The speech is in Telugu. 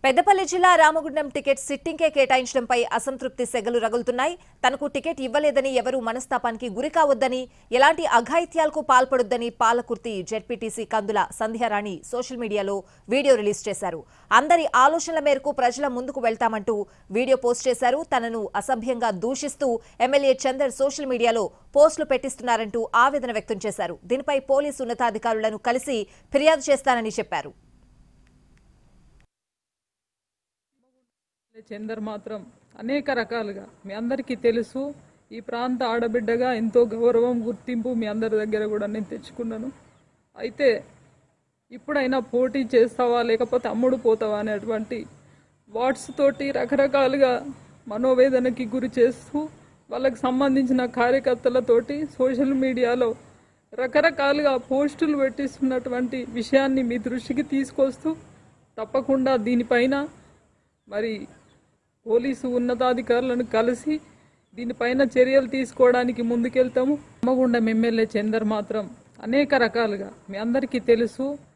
పెద్దపల్లి జిల్లా రామగుండం టికెట్ సిట్టింగ్కే కేటాయించడంపై అసంతృప్తి సెగలు రగులుతున్నాయి తనకు టికెట్ ఇవ్వలేదని ఎవరూ మనస్తాపానికి గురి కావద్దని ఎలాంటి అఘాయిత్యాలకు పాల్పడొద్దని పాలకుర్తి జెడ్పీటీసీ కందుల సంధ్యారాణి సోషల్ మీడియాలో వీడియో రిలీజ్ చేశారు అందరి ఆలోచనల మేరకు ప్రజల ముందుకు వెళ్తామంటూ వీడియో పోస్ట్ చేశారు తనను అసభ్యంగా దూషిస్తూ ఎమ్మెల్యే చందర్ సోషల్ మీడియాలో పోస్టులు పెట్టిస్తున్నారంటూ ఆవేదన వ్యక్తం చేశారు దీనిపై పోలీసు ఉన్నతాధికారులను కలిసి ఫిర్యాదు చేస్తానని చెప్పారు చందర్ మాత్రం అనేక రకాలుగా మీ అందరికీ తెలుసు ఈ ప్రాంత ఆడబిడ్డగా ఎంతో గౌరవం గుర్తింపు మీ అందరి దగ్గర కూడా నేను తెచ్చుకున్నాను అయితే ఇప్పుడైనా పోటీ చేస్తావా లేకపోతే అమ్ముడు పోతావా అనేటువంటి వాట్స్ తోటి రకరకాలుగా మనోవేదనకి గురి చేస్తూ వాళ్ళకి సంబంధించిన కార్యకర్తలతోటి సోషల్ మీడియాలో రకరకాలుగా పోస్టులు పెట్టిస్తున్నటువంటి విషయాన్ని మీ దృష్టికి తీసుకొస్తూ తప్పకుండా దీనిపైన మరి పోలీసు ఉన్నతాధికారులను కలిసి దీనిపైన చర్యలు తీసుకోవడానికి ముందుకెళ్తాము రామగుండం ఎమ్మెల్యే చందర్ మాత్రం అనేక రకాలుగా మీ అందరికీ తెలుసు